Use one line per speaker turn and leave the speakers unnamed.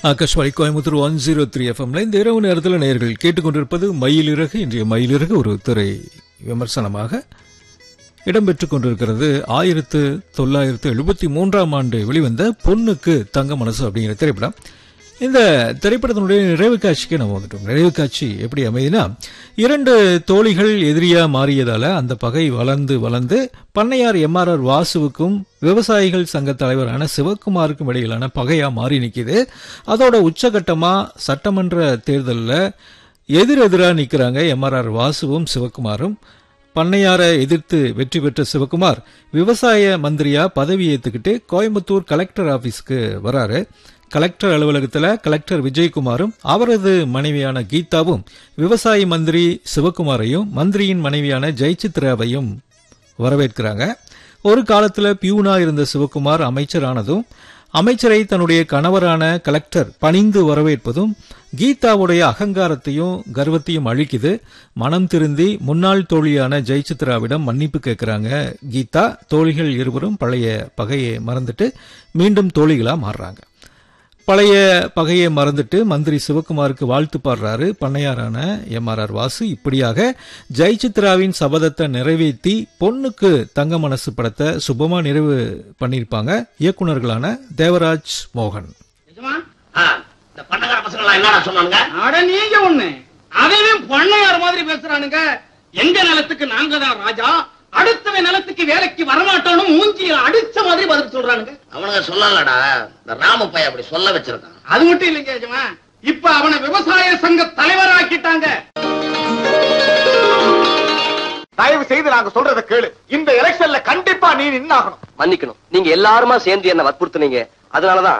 Akashvani Coimbatore one zero three எஃப்எம்ல இந்த இரவு நேரத்தில் நேர்கள் கேட்டுக்கொண்டிருப்பது மயிலிறகு இன்றைய மயிலிறகு ஒரு திரை விமர்சனமாக இடம்பெற்றுக் கொண்டிருக்கிறது ஆயிரத்து தொள்ளாயிரத்து எழுபத்தி மூன்றாம் ஆண்டு வெளிவந்த பொண்ணுக்கு தங்க மனசு அப்படிங்கிற திரைப்படம் இந்த திரைப்படத்தினுடைய நிறைவு காட்சிக்கு நம்ம வந்துட்டோம் நிறைவு காட்சி எப்படி அமைதினா இரண்டு தோழிகள் எதிரியா மாறியதால அந்த பகை வளர்ந்து வளர்ந்து பண்ணையார் எம்ஆர்ஆர் வாசுவுக்கும் விவசாயிகள் சங்க தலைவரான சிவக்குமாருக்கும் இடையிலான பகையா மாறி நிக்குது அதோட உச்சகட்டமா சட்டமன்ற தேர்தலில் எதிரெதிரா நிக்கிறாங்க எம்ஆர்ஆர் வாசுவும் சிவக்குமாரும் பண்ணையாரை எதிர்த்து வெற்றி பெற்ற சிவகுமார் விவசாய மந்திரியா பதவி ஏத்துக்கிட்டு கோயம்புத்தூர் கலெக்டர் ஆபீஸ்க்கு வராரு கலெக்டர் அலுவலகத்துல கலெக்டர் விஜயகுமாரும் அவரது மனைவியான கீதாவும் விவசாய மந்திரி சிவகுமாரையும் மந்திரியின் மனைவியான ஜெயசித்ராவையும் வரவேற்கிறாங்க ஒரு காலத்துல பியூனா இருந்த சிவகுமார் அமைச்சரானதும் அமைச்சரை தன்னுடைய கணவரான கலெக்டர் பணிந்து வரவேற்பதும் கீதாவுடைய அகங்காரத்தையும் கர்வத்தையும் அழிக்குது மனம் திருந்தி முன்னாள் தோழியான ஜெயசித்ராவிடம் மன்னிப்பு கேட்கிறாங்க கீதா தோழிகள் இருவரும் பழைய பகையை மறந்துட்டு மீண்டும் தோழிகளா மாறுறாங்க பழைய பகையை மறந்துட்டு மந்திரி சிவகுமாருக்கு வாழ்த்து பாடுறாரு பண்ணையாரான எம்ஆர்ஆர் வாசு இப்படியாக ஜெயசித்ராவின் சபதத்தை நிறைவேற்றி பொண்ணுக்கு தங்க மனசு படத்தை சுபமா நிறைவு பண்ணியிருப்பாங்க இயக்குனர்களான தேவராஜ் மோகன்
நிஜமா
ஆ, இந்த பண்டகார பசங்க எல்லாம் என்னடா சொன்னானுங்க
அட நீங்க ஒண்ணு அதையும் பண்ணையார் மாதிரி பேசுறானுங்க எங்க நிலத்துக்கு நாங்க தான் ராஜா அடுத்தவன் நிலத்துக்கு வேலைக்கு வரமாட்டோம்னு மூஞ்சிய அடிச்ச மாதிரி பதில் சொல்றானுங்க
அவனுங்க சொல்லலடா இந்த ராம பையன் அப்படி சொல்ல வச்சிருக்கான்
அது மட்டும் இல்லைங்க எஜமா இப்ப அவனை விவசாய சங்க தலைவராக்கிட்டாங்க
தயவு செய்து நாங்க சொல்றத கேளு இந்த எலெக்ஷன்ல கண்டிப்பா நீ நின்னாகணும்
மன்னிக்கணும் நீங்க எல்லாருமா சேர்ந்து என்ன வற்புறுத்துனீங்க அதனாலதான்